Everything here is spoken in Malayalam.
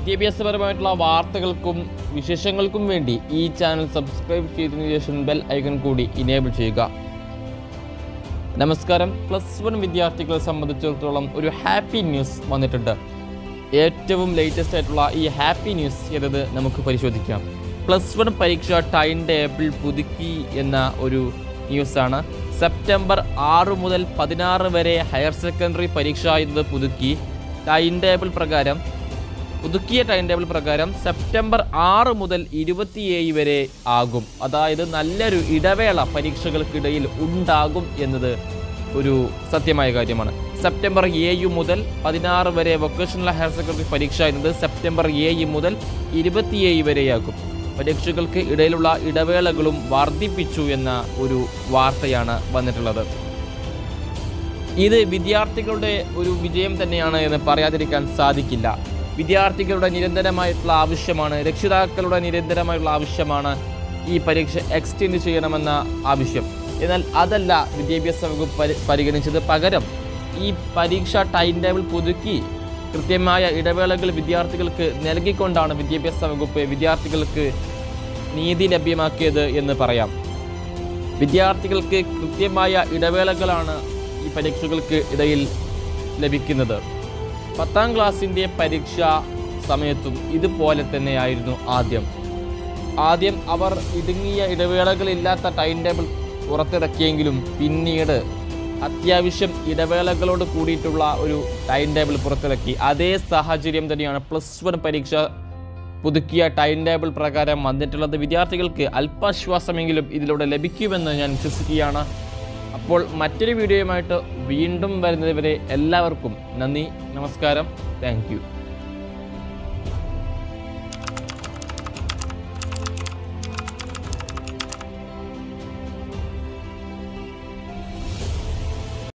വിദ്യാഭ്യാസപരമായിട്ടുള്ള വാർത്തകൾക്കും വിശേഷങ്ങൾക്കും വേണ്ടി ഈ ചാനൽ സബ്സ്ക്രൈബ് ചെയ്തതിനു ശേഷം ബെൽ ഐക്കൺ കൂടി ഇനേബിൾ ചെയ്യുക നമസ്കാരം പ്ലസ് വൺ വിദ്യാർത്ഥികളെ സംബന്ധിച്ചിടത്തോളം ഒരു ഹാപ്പി ന്യൂസ് വന്നിട്ടുണ്ട് ഏറ്റവും ലേറ്റസ്റ്റ് ആയിട്ടുള്ള ഈ ഹാപ്പി ന്യൂസ് എന്നത് നമുക്ക് പരിശോധിക്കാം പ്ലസ് വൺ പരീക്ഷ ടൈം ടേബിൾ പുതുക്കി എന്ന ഒരു ന്യൂസാണ് സെപ്റ്റംബർ ആറ് മുതൽ പതിനാറ് വരെ ഹയർ സെക്കൻഡറി പരീക്ഷ എന്നത് പുതുക്കി ടൈം ടേബിൾ പ്രകാരം പുതുക്കിയ ടൈം ടേബിൾ പ്രകാരം സെപ്റ്റംബർ ആറ് മുതൽ ഇരുപത്തിയേഴ് വരെ ആകും അതായത് നല്ലൊരു ഇടവേള പരീക്ഷകൾക്കിടയിൽ ഉണ്ടാകും എന്നത് ഒരു സത്യമായ കാര്യമാണ് സെപ്റ്റംബർ ഏഴ് മുതൽ പതിനാറ് വരെ വൊക്കേഷണൽ ഹയർ സെക്കൻഡറി പരീക്ഷ എന്നത് സെപ്റ്റംബർ ഏഴ് മുതൽ ഇരുപത്തിയേഴ് വരെയാകും പരീക്ഷകൾക്ക് ഇടയിലുള്ള ഇടവേളകളും വർദ്ധിപ്പിച്ചു എന്ന ഒരു വാർത്തയാണ് വന്നിട്ടുള്ളത് ഇത് വിദ്യാർത്ഥികളുടെ ഒരു വിജയം തന്നെയാണ് എന്ന് പറയാതിരിക്കാൻ സാധിക്കില്ല വിദ്യാർത്ഥികളുടെ നിരന്തരമായിട്ടുള്ള ആവശ്യമാണ് രക്ഷിതാക്കളുടെ നിരന്തരമായിട്ടുള്ള ആവശ്യമാണ് ഈ പരീക്ഷ എക്സ്റ്റെൻഡ് ചെയ്യണമെന്ന ആവശ്യം എന്നാൽ അതല്ല വിദ്യാഭ്യാസ വകുപ്പ് പരി പരിഗണിച്ചത് പകരം ഈ പരീക്ഷ ടൈം ടേബിൾ പുതുക്കി കൃത്യമായ ഇടവേളകൾ വിദ്യാർത്ഥികൾക്ക് നൽകിക്കൊണ്ടാണ് വിദ്യാഭ്യാസ വകുപ്പ് വിദ്യാർത്ഥികൾക്ക് നീതി ലഭ്യമാക്കിയത് എന്ന് പറയാം വിദ്യാർത്ഥികൾക്ക് കൃത്യമായ ഇടവേളകളാണ് ഈ പരീക്ഷകൾക്ക് ഇടയിൽ ലഭിക്കുന്നത് പത്താം ക്ലാസ്സിൻ്റെ പരീക്ഷ സമയത്തും ഇതുപോലെ തന്നെയായിരുന്നു ആദ്യം ആദ്യം അവർ ഇടുങ്ങിയ ഇടവേളകളില്ലാത്ത ടൈം ടേബിൾ പുറത്തിറക്കിയെങ്കിലും പിന്നീട് അത്യാവശ്യം ഇടവേളകളോട് കൂടിയിട്ടുള്ള ഒരു ടൈം ടേബിൾ പുറത്തിറക്കി അതേ സാഹചര്യം തന്നെയാണ് പ്ലസ് വൺ പരീക്ഷ പുതുക്കിയ ടൈം ടേബിൾ പ്രകാരം വന്നിട്ടുള്ളത് വിദ്യാർത്ഥികൾക്ക് അല്പാശ്വാസമെങ്കിലും ഇതിലൂടെ ലഭിക്കുമെന്ന് ഞാൻ വിശ്വസിക്കുകയാണ് അപ്പോൾ മറ്റൊരു വീഡിയോയുമായിട്ട് വീണ്ടും വരുന്നതുവരെ എല്ലാവർക്കും നന്ദി നമസ്കാരം താങ്ക്